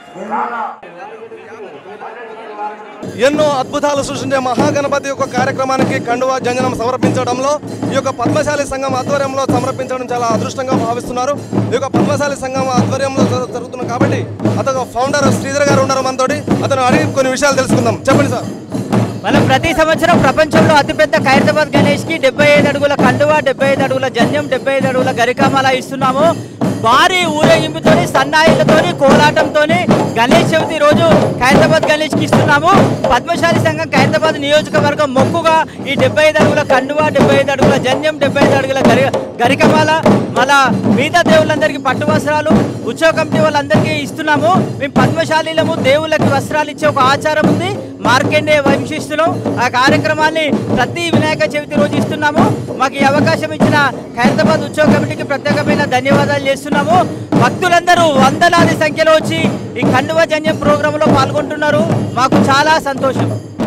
ఎన్నో అద్భుతాలు సృష్టించే మహాగణపతి యొక్క కార్యక్రమానికి కండువా జంజనం సమర్పించడంలో ఈ యొక్క పద్మశాలి సంఘం ఆధ్వర్యంలో సమర్పించడం చాలా అదృష్టంగా భావిస్తున్నారు ఈ యొక్క పద్మశాలి సంఘం ఆధ్వర్యంలో జరు- జరుగుతుంది కాబట్టి అతను ఫౌండర్ శ్రీధర్ గారు ఉన్నారు మనతోటి అతను అడిగి కొన్ని విషయాలు తెలుసుకుందాం చెప్పండి సార్ మనం ప్రతి సంవత్సరం ప్రపంచంలో అతిపెద్ద ఖైరతాబాద్ గణేష్ కి డెబ్బై ఐదు అడుగుల కండువా డెబ్బై ఐదు అడుగుల జన్యం డెబ్బై ఐదు అడుగుల గరికామాల ఇస్తున్నాము భారీ ఊరేగింపుతోని సన్నాయిలతోని కోలాటంతోని గణేష్ చవితి రోజు ఖైరతాబాద్ గణేష్ కి ఇస్తున్నాము పద్మశాలి సంఘం ఖైరతాబాద్ నియోజకవర్గం మొక్కుగా ఈ డెబ్బై ఐదు అడుగుల కండువా డెబ్బై ఐదు అడుగుల జన్యం డెబ్బై ఐదు అడుగుల గరి గరికమాల మన మిగతా దేవుళ్ళందరికీ పట్టు వస్త్రాలు ఉత్సవ కమిటీ వాళ్ళందరికీ ఇస్తున్నాము మేము పద్మశాలీలము దేవుళ్ళకి వస్త్రాలు ఇచ్చే ఒక ఆచారం ఉంది మార్కెండే వంశిస్తున్నాం ఆ కార్యక్రమాన్ని ప్రతి వినాయక చవితి రోజు ఇస్తున్నాము మాకు ఈ అవకాశం ఇచ్చిన ఖైరతాబాద్ ఉత్సవ కమిటీకి ప్రత్యేకమైన ధన్యవాదాలు చేస్తున్నాము భక్తులందరూ వందలాది సంఖ్యలో వచ్చి ఈ కండువ జన్యం ప్రోగ్రాంలో పాల్గొంటున్నారు మాకు చాలా సంతోషం